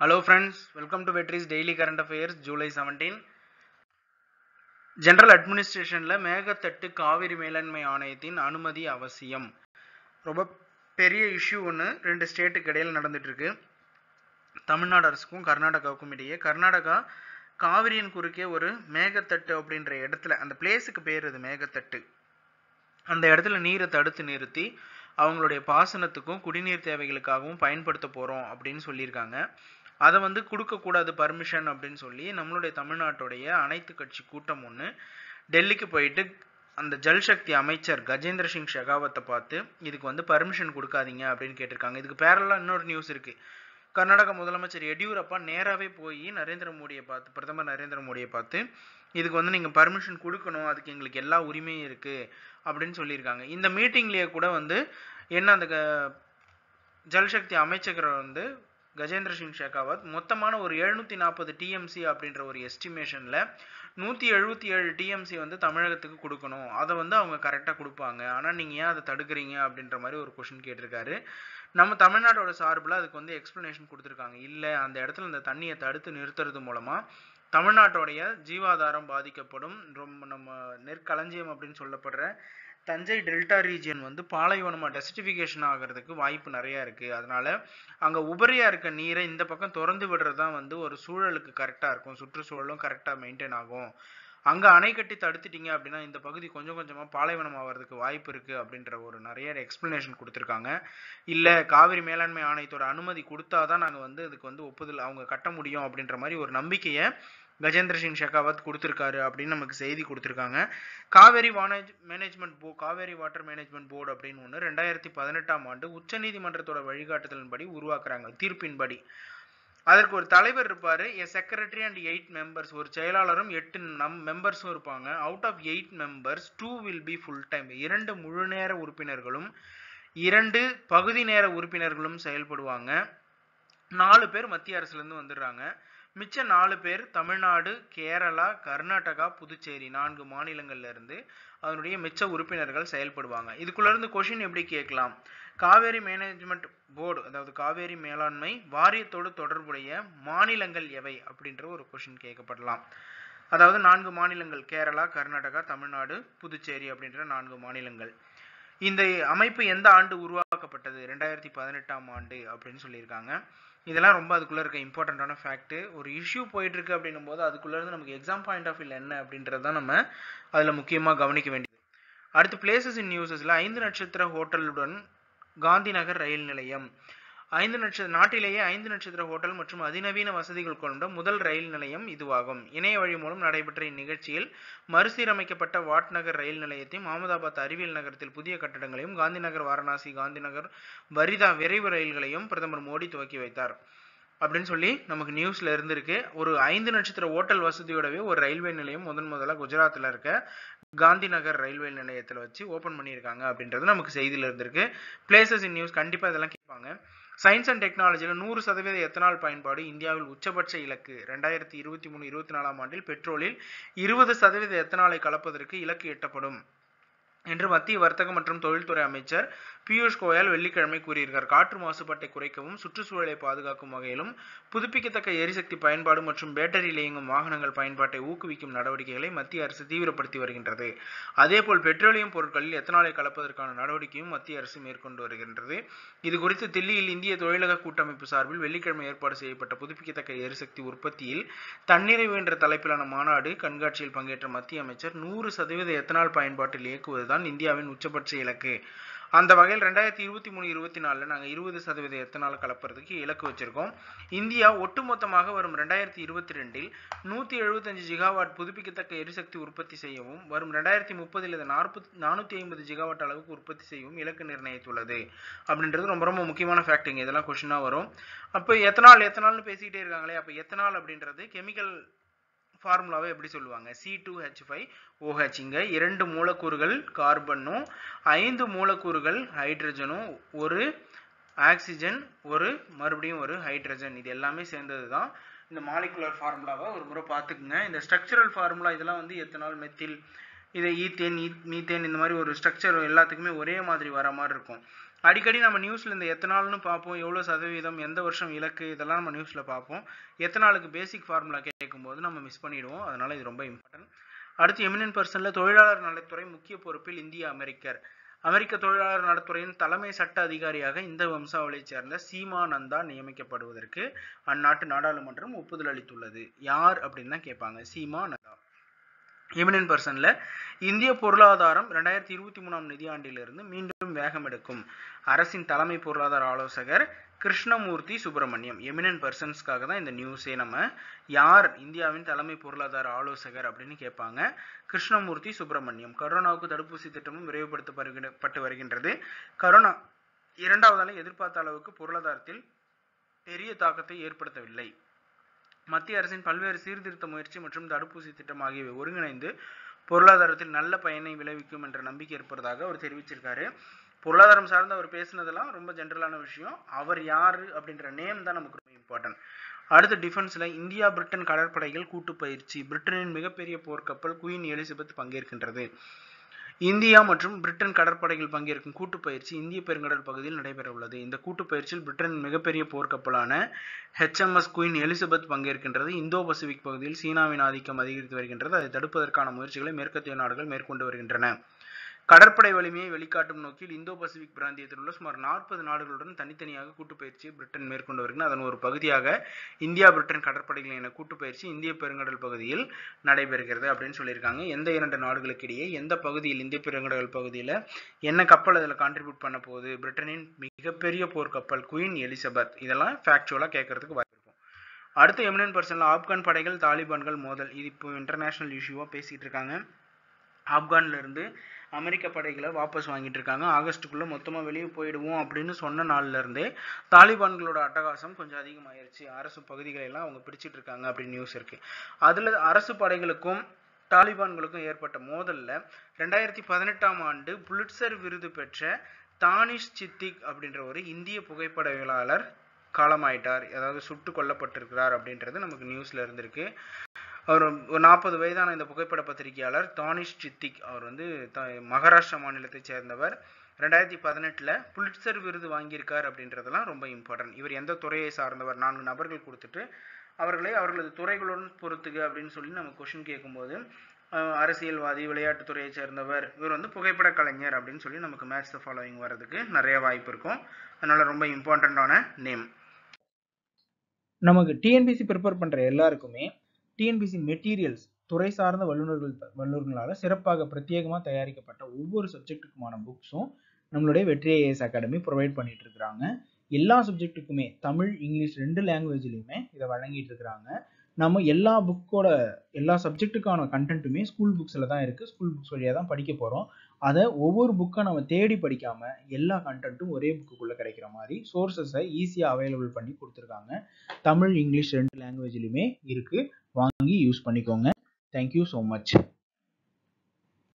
Hello friends, welcome to Vetris Daily Current Affairs, July 17. General அட்மினிஸ்ட்ரேஷனில் மேகத்தட்டு காவிரி மேலாண்மை ஆணையத்தின் அனுமதி அவசியம் ரொம்ப பெரிய இஷ்யூ ஒன்று ரெண்டு ஸ்டேட்டுக்கு இடையில் நடந்துட்டு இருக்கு தமிழ்நாடு அரசுக்கும் கர்நாடகாவுக்கும் இடையே கர்நாடகா காவிரியின் குறுக்கே ஒரு மேகத்தட்டு அப்படின்ற இடத்துல அந்த பிளேஸுக்கு பேர் இது மேகத்தட்டு அந்த இடத்துல நீரை தடுத்து நிறுத்தி அவங்களுடைய பாசனத்துக்கும் குடிநீர் தேவைகளுக்காகவும் பயன்படுத்த போகிறோம் அப்படின்னு சொல்லியிருக்காங்க அதை வந்து கொடுக்கக்கூடாது பர்மிஷன் அப்படின்னு சொல்லி நம்மளுடைய தமிழ்நாட்டுடைய அனைத்து கட்சி கூட்டம் ஒன்று டெல்லிக்கு போயிட்டு அந்த ஜல்சக்தி அமைச்சர் கஜேந்திர சிங் ஷெகாவத்தை பார்த்து இதுக்கு வந்து பர்மிஷன் கொடுக்காதீங்க அப்படின்னு கேட்டிருக்காங்க இதுக்கு பேரலாக இன்னொரு நியூஸ் இருக்குது கர்நாடக முதலமைச்சர் எடியூரப்பா நேராகவே போய் நரேந்திர மோடியை பார்த்து பிரதமர் நரேந்திர மோடியை பார்த்து இதுக்கு வந்து நீங்கள் பர்மிஷன் கொடுக்கணும் அதுக்கு எங்களுக்கு எல்லா உரிமையும் இருக்குது அப்படின்னு சொல்லியிருக்காங்க இந்த மீட்டிங்லேயே கூட வந்து என்ன அந்த க- ஜல்சக்தி அமைச்சகர் வந்து கஜேந்திர சிங் ஷெகாவத் மொத்தமான ஒரு எழுநூற்றி நாற்பது டிஎம்சி அப்படின்ற ஒரு எஸ்டிமேஷனில் நூற்றி எழுபத்தி ஏழு டிஎம்சி வந்து தமிழகத்துக்கு கொடுக்கணும் அதை வந்து அவங்க கரெக்டாக கொடுப்பாங்க ஆனால் நீங்கள் ஏன் அதை தடுக்கிறீங்க அப்படின்ற மாதிரி ஒரு கொஷின் கேட்டிருக்காரு நம்ம தமிழ்நாட்டோட சார்பில் அதுக்கு வந்து எக்ஸ்ப்ளனேஷன் கொடுத்துருக்காங்க இல்லை அந்த இடத்துல இந்த தண்ணியை தடுத்து நிறுத்துறது மூலமாக தமிழ்நாட்டோடைய ஜீவாதாரம் பாதிக்கப்படும் ரொம்ப நம்ம நெற்களஞ்சியம் அப்படின்னு சொல்லப்படுற தஞ்சை டெல்டா ரீஜியன் வந்து பாலைவனமாக டெசிட்டிஃபிகேஷன் ஆகிறதுக்கு வாய்ப்பு நிறையா இருக்குது அதனால அங்கே உபரியாக இருக்க நீரை இந்த பக்கம் திறந்து விடுறது தான் வந்து ஒரு சூழலுக்கு கரெக்டாக இருக்கும் சுற்றுச்சூழலும் கரெக்டாக மெயின்டைன் ஆகும் அங்கே அணை கட்டி தடுத்துட்டீங்க அப்படின்னா இந்த பகுதி கொஞ்சம் கொஞ்சமாக பாலைவனம் ஆகிறதுக்கு வாய்ப்பு இருக்குது அப்படின்ற ஒரு நிறைய எக்ஸ்ப்ளனேஷன் கொடுத்துருக்காங்க இல்லை காவிரி மேலாண்மை ஆணையத்தோட அனுமதி கொடுத்தா தான் நாங்கள் வந்து இதுக்கு வந்து ஒப்புதல் அவங்க கட்ட முடியும் அப்படின்ற மாதிரி ஒரு நம்பிக்கையை கஜேந்திர சிங் ஷெகாவத் கொடுத்துருக்காரு அப்படின்னு நமக்கு செய்தி கொடுத்துருக்காங்க காவேரி வானேஜ் மேனேஜ்மெண்ட் போ காவேரி வாட்டர் மேனேஜ்மெண்ட் போர்டு அப்படின்னு ஒன்று ரெண்டாயிரத்தி பதினெட்டாம் ஆண்டு உச்சநீதிமன்றத்தோட வழிகாட்டுதலின்படி உருவாக்குறாங்க தீர்ப்பின்படி அதற்கு ஒரு தலைவர் இருப்பார் a secretary and eight members ஒரு செயலாளரும் எட்டு நம் மெம்பர்ஸும் இருப்பாங்க out of eight members two will be full time இரண்டு முழு நேர உறுப்பினர்களும் இரண்டு பகுதி நேர உறுப்பினர்களும் செயல்படுவாங்க நாலு பேர் மத்திய அரசுலேருந்து வந்துடுறாங்க மிச்ச நாலு பேர் தமிழ்நாடு கேரளா கர்நாடகா புதுச்சேரி நான்கு மாநிலங்கள்ல இருந்து அதனுடைய மிச்ச உறுப்பினர்கள் செயல்படுவாங்க இதுக்குள்ள இருந்து கொஷின் எப்படி கேட்கலாம் காவேரி மேனேஜ்மெண்ட் போர்டு அதாவது காவேரி மேலாண்மை வாரியத்தோடு தொடர்புடைய மாநிலங்கள் எவை அப்படின்ற ஒரு கொஷின் கேட்கப்படலாம் அதாவது நான்கு மாநிலங்கள் கேரளா கர்நாடகா தமிழ்நாடு புதுச்சேரி அப்படின்ற நான்கு மாநிலங்கள் இந்த அமைப்பு எந்த ஆண்டு உருவாக்கப்பட்டது ரெண்டாயிரத்தி பதினெட்டாம் ஆண்டு அப்படின்னு சொல்லியிருக்காங்க இதெல்லாம் ரொம்ப அதுக்குள்ளே இருக்க இம்பார்ட்டண்ட்டான ஃபேக்ட்டு ஒரு இஷ்யூ போயிட்டு இருக்கு அப்படின்னும் போது அதுக்குள்ளே இருந்து நமக்கு எக்ஸாம் பாயிண்ட் ஆஃப் வியூ என்ன அப்படின்றது தான் நம்ம அதில் முக்கியமாக கவனிக்க வேண்டியது அடுத்து பிளேசஸ் இன் நியூஸஸில் ஐந்து நட்சத்திர ஹோட்டலுடன் காந்தி நகர் ரயில் நிலையம் ஐந்து நட்சத்திர நாட்டிலேயே ஐந்து நட்சத்திர ஹோட்டல் மற்றும் அதிநவீன வசதிகள் கொண்ட முதல் ரயில் நிலையம் இதுவாகும் இணைய வழி மூலம் நடைபெற்ற இந்நிகழ்ச்சியில் மறுசீரமைக்கப்பட்ட வாட் நகர் ரயில் நிலையத்தையும் அகமதாபாத் அறிவியல் நகரத்தில் புதிய கட்டடங்களையும் காந்தி நகர் வாரணாசி காந்தி நகர் வரிதா விரைவு ரயில்களையும் பிரதமர் மோடி துவக்கி வைத்தார் அப்படின்னு சொல்லி நமக்கு நியூஸ்ல இருந்திருக்கு ஒரு ஐந்து நட்சத்திர ஓட்டல் வசதியோடவே ஒரு ரயில்வே நிலையம் முதன் முதல்ல குஜராத்தில் இருக்க காந்தி நகர் ரயில்வே நிலையத்தில் வச்சு ஓப்பன் பண்ணியிருக்காங்க அப்படின்றது நமக்கு செய்தியில் இருந்திருக்கு பிளேசஸ் இன் நியூஸ் கண்டிப்பாக இதெல்லாம் கேட்பாங்க சயின்ஸ் அண்ட் டெக்னாலஜியில் நூறு சதவீத எத்தனால் பயன்பாடு இந்தியாவில் உச்சபட்ச இலக்கு ரெண்டாயிரத்தி இருபத்தி மூணு இருபத்தி நாலாம் ஆண்டில் பெட்ரோலில் இருபது சதவீத எத்தனாலை கலப்பதற்கு இலக்கு எட்டப்படும் என்று மத்திய வர்த்தக மற்றும் தொழில்துறை அமைச்சர் பியூஷ் கோயல் வெள்ளிக்கிழமை கூறியிருக்கார் காற்று மாசுபாட்டை குறைக்கவும் சுற்றுச்சூழலை பாதுகாக்கும் வகையிலும் புதுப்பிக்கத்தக்க எரிசக்தி பயன்பாடு மற்றும் பேட்டரியில் இயங்கும் வாகனங்கள் பயன்பாட்டை ஊக்குவிக்கும் நடவடிக்கைகளை மத்திய அரசு தீவிரப்படுத்தி வருகின்றது அதேபோல் பெட்ரோலியம் பொருட்களில் எத்தனாலை கலப்பதற்கான நடவடிக்கையும் மத்திய அரசு மேற்கொண்டு வருகின்றது இது குறித்து தில்லியில் இந்திய தொழிலக கூட்டமைப்பு சார்பில் வெள்ளிக்கிழமை ஏற்பாடு செய்யப்பட்ட புதுப்பிக்கத்தக்க எரிசக்தி உற்பத்தியில் தன்னிறைவு என்ற தலைப்பிலான மாநாடு கண்காட்சியில் பங்கேற்ற மத்திய அமைச்சர் நூறு சதவீத எத்தனால் பயன்பாட்டில் இயக்குவதுதான் இந்தியாவின் உச்சபட்ச இலக்கு அந்த வகையில் ரெண்டாயிரத்தி இருபத்தி மூணு இருபத்தி நாலில் நாங்கள் இருபது சதவீத எத்தனால் கலப்பறதுக்கு இலக்கு வச்சிருக்கோம் இந்தியா ஒட்டுமொத்தமாக வரும் ரெண்டாயிரத்தி இருபத்தி ரெண்டில் நூற்றி எழுபத்தஞ்சு ஜிகாவாட் புதுப்பிக்கத்தக்க எரிசக்தி உற்பத்தி செய்யவும் வரும் ரெண்டாயிரத்தி முப்பதில் இதை நாற்பத்தி நானூற்றி ஐம்பது ஜிகாவாட் அளவுக்கு உற்பத்தி செய்யவும் இலக்கு நிர்ணயித்துள்ளது அப்படின்றது ரொம்ப ரொம்ப முக்கியமான ஃபேக்டிங் இதெல்லாம் கொஷினாக வரும் அப்போ எத்தனால் எத்தனால்னு பேசிக்கிட்டே இருக்காங்களே அப்போ எத்தனால் அப்படின்றது கெமிக்கல் ஃபார்முலாவை எப்படி சொல்லுவாங்க C two H five O H இங்கே இரண்டு மூலக்கூறுகள் கார்பனும் ஐந்து மூலக்கூறுகள் ஹைட்ரஜனும் ஒரு ஆக்சிஜன் ஒரு மறுபடியும் ஒரு ஹைட்ரஜன் இது எல்லாமே சேர்ந்தது தான் இந்த மாலிகுலர் ஃபார்முலாவை ஒரு முறை பார்த்துக்குங்க இந்த ஸ்ட்ரக்சரல் ஃபார்முலா இதெல்லாம் வந்து எத்தனால் மெத்தில் இது ஈத்தேன் மீத்தேன் இந்த மாதிரி ஒரு ஸ்ட்ரக்சர் எல்லாத்துக்குமே ஒரே மாதிரி வர மாதிரி இருக்கும் அடிக்கடி நம்ம நியூஸில் இந்த எத்தனால்னு பார்ப்போம் எவ்வளோ சதவீதம் எந்த வருஷம் இலக்கு இதெல்லாம் நம்ம நியூஸில் பார்ப்போம் எத்தனாலுக்கு பேசிக் ஃபார்முலா கேட்கும்போது நம்ம மிஸ் பண்ணிடுவோம் அதனால இது ரொம்ப இம்பார்ட்டன்ட் அடுத்து எமினன் பர்சனில் தொழிலாளர் நலத்துறை முக்கிய பொறுப்பில் இந்திய அமெரிக்கர் அமெரிக்க தொழிலாளர் நலத்துறையின் தலைமை சட்ட அதிகாரியாக இந்த வம்சாவளியைச் சேர்ந்த சீமா நந்தா நியமிக்கப்படுவதற்கு அந்நாட்டு நாடாளுமன்றம் ஒப்புதல் அளித்துள்ளது யார் அப்படின்னு தான் கேட்பாங்க சீமா நந்தா எமினன் பர்சன்ல இந்திய பொருளாதாரம் ரெண்டாயிரத்தி இருபத்தி மூணாம் நிதியாண்டிலிருந்து மீண்டும் வேகம் எடுக்கும் அரசின் தலைமை பொருளாதார ஆலோசகர் கிருஷ்ணமூர்த்தி சுப்பிரமணியம் எமினன் பர்சன்ஸ்க்காக தான் இந்த நியூஸே நம்ம யார் இந்தியாவின் தலைமை பொருளாதார ஆலோசகர் அப்படின்னு கேட்பாங்க கிருஷ்ணமூர்த்தி சுப்பிரமணியம் கரோனாவுக்கு தடுப்பூசி திட்டமும் விரைவுபடுத்தப்பட்டு வருகின்றது கரோனா இரண்டாவது அலை எதிர்பார்த்த அளவுக்கு பொருளாதாரத்தில் பெரிய தாக்கத்தை ஏற்படுத்தவில்லை மத்திய அரசின் பல்வேறு சீர்திருத்த முயற்சி மற்றும் தடுப்பூசி திட்டம் ஆகியவை ஒருங்கிணைந்து பொருளாதாரத்தில் நல்ல பயனை விளைவிக்கும் என்ற நம்பிக்கை இருப்பதாக அவர் தெரிவிச்சிருக்காரு பொருளாதாரம் சார்ந்து அவர் பேசுனதெல்லாம் ரொம்ப ஜென்ரலான விஷயம் அவர் யாரு அப்படின்ற நேம் தான் நமக்கு ரொம்ப இம்பார்ட்டன்ட் அடுத்து டிஃபென்ஸ்ல இந்தியா பிரிட்டன் கடற்படைகள் கூட்டு பயிற்சி பிரிட்டனின் மிகப்பெரிய போர்க்கப்பல் குயின் எலிசபெத் பங்கேற்கின்றது இந்தியா மற்றும் பிரிட்டன் கடற்படைகள் பங்கேற்கும் கூட்டு பயிற்சி இந்திய பெருங்கடல் பகுதியில் நடைபெற உள்ளது இந்த கூட்டு பயிற்சியில் பிரிட்டனின் மிகப்பெரிய போர்க்கப்பலான ஹெச்எம்எஸ் குயின் எலிசபெத் பங்கேற்கின்றது இந்தோ பசிபிக் பகுதியில் சீனாவின் ஆதிக்கம் அதிகரித்து வருகின்றது அதை தடுப்பதற்கான முயற்சிகளை மேற்கத்திய நாடுகள் மேற்கொண்டு வருகின்றன கடற்படை வலிமையை வெளிக்காட்டும் நோக்கில் இந்தோ பசிபிக் பிராந்தியத்தில் உள்ள சுமார் நாற்பது நாடுகளுடன் தனித்தனியாக கூட்டு பயிற்சியை பிரிட்டன் மேற்கொண்டு வருகிறது அதன் ஒரு பகுதியாக இந்தியா பிரிட்டன் கடற்படைகள் என கூட்டு பயிற்சி இந்திய பெருங்கடல் பகுதியில் நடைபெறுகிறது அப்படின்னு சொல்லியிருக்காங்க எந்த இரண்டு நாடுகளுக்கு இடையே எந்த பகுதியில் இந்திய பெருங்கடல் பகுதியில் என்ன கப்பல் அதில் கான்ட்ரிபியூட் பண்ண போகுது பிரிட்டனின் மிகப்பெரிய போர்க்கப்பல் குயின் எலிசபெத் இதெல்லாம் ஃபேக்சுவலாக கேட்கறதுக்கு வாய்ப்பு இருக்கும் அடுத்து எமினன் பர்சனில் ஆப்கான் படைகள் தாலிபான்கள் மோதல் இது இப்போ இன்டர்நேஷனல் இஷ்யூவாக பேசிகிட்டு இருக்காங்க ஆப்கான்ல இருந்து அமெரிக்க படைகளை வாபஸ் வாங்கிட்டு இருக்காங்க ஆகஸ்ட்டுக்குள்ள மொத்தமாக வெளியே போயிடுவோம் அப்படின்னு சொன்ன நாள்ல இருந்தே தாலிபான்களோட அட்டகாசம் கொஞ்சம் அதிகமாயிருச்சு அரசு பகுதிகளை எல்லாம் அவங்க பிடிச்சிட்டு இருக்காங்க அப்படின்னு நியூஸ் இருக்கு அதுல அரசு படைகளுக்கும் தாலிபான்களுக்கும் ஏற்பட்ட மோதல்ல ரெண்டாயிரத்தி பதினெட்டாம் ஆண்டு புலிட்சர் விருது பெற்ற தானிஷ் சித்திக் அப்படின்ற ஒரு இந்திய புகைப்படவியலாளர் காலமாயிட்டார் அதாவது சுட்டு கொல்லப்பட்டிருக்கிறார் அப்படின்றது நமக்கு நியூஸ்ல இருந்திருக்கு அவர் ஒரு நாற்பது வயதான இந்த புகைப்பட பத்திரிகையாளர் தானிஷ் சித்திக் அவர் வந்து த மகாராஷ்டிரா மாநிலத்தைச் சேர்ந்தவர் ரெண்டாயிரத்தி பதினெட்டில் புலிட்சர் விருது வாங்கியிருக்கார் அப்படின்றதெல்லாம் ரொம்ப இம்பார்ட்டன்ட் இவர் எந்த துறையை சார்ந்தவர் நான்கு நபர்கள் கொடுத்துட்டு அவர்களை அவர்களது துறைகளுடன் பொறுத்துக அப்படின்னு சொல்லி நம்ம கொஷின் கேட்கும்போது அரசியல்வாதி விளையாட்டுத்துறையை சேர்ந்தவர் இவர் வந்து புகைப்பட கலைஞர் அப்படின்னு சொல்லி நமக்கு மேட்ச் த ஃபாலோவிங் வர்றதுக்கு நிறைய வாய்ப்பு இருக்கும் அதனால ரொம்ப இம்பார்ட்டண்ட்டான நேம் நமக்கு டிஎன்பிசி ப்ரிப்பேர் பண்ணுற எல்லாருக்குமே டிஎன்பிசி மெட்டீரியல்ஸ் துறை சார்ந்த வல்லுநர்கள் வல்லுநர்களால் சிறப்பாக பிரத்யேகமாக தயாரிக்கப்பட்ட ஒவ்வொரு சப்ஜெக்ட்டுக்குமான புக்ஸும் நம்மளுடைய வெற்றி ஐஏஎஸ் அகாடமி ப்ரொவைட் பண்ணிட்டு இருக்கிறாங்க எல்லா சப்ஜெக்ட்டுக்குமே தமிழ் இங்கிலீஷ் ரெண்டு லாங்குவேஜ்லையுமே இதை வழங்கிட்டு இருக்கிறாங்க நம்ம எல்லா புக்கோட எல்லா சப்ஜெக்ட்டுக்கான கண்டென்ட்டுமே ஸ்கூல் புக்ஸில் தான் இருக்குது ஸ்கூல் புக்ஸ் வழியாக தான் படிக்க போகிறோம் அதை ஒவ்வொரு புக்கை நம்ம தேடி படிக்காமல் எல்லா கண்டென்ட்டும் ஒரே புக்குக்குள்ளே கிடைக்கிற மாதிரி சோர்சஸை ஈஸியாக அவைலபிள் பண்ணி கொடுத்துருக்காங்க தமிழ் இங்கிலீஷ் ரெண்டு லாங்குவேஜ்லையுமே இருக்குது வாங்கி யூஸ் பண்ணிக்கோங்க தேங்க்யூ ஸோ மச்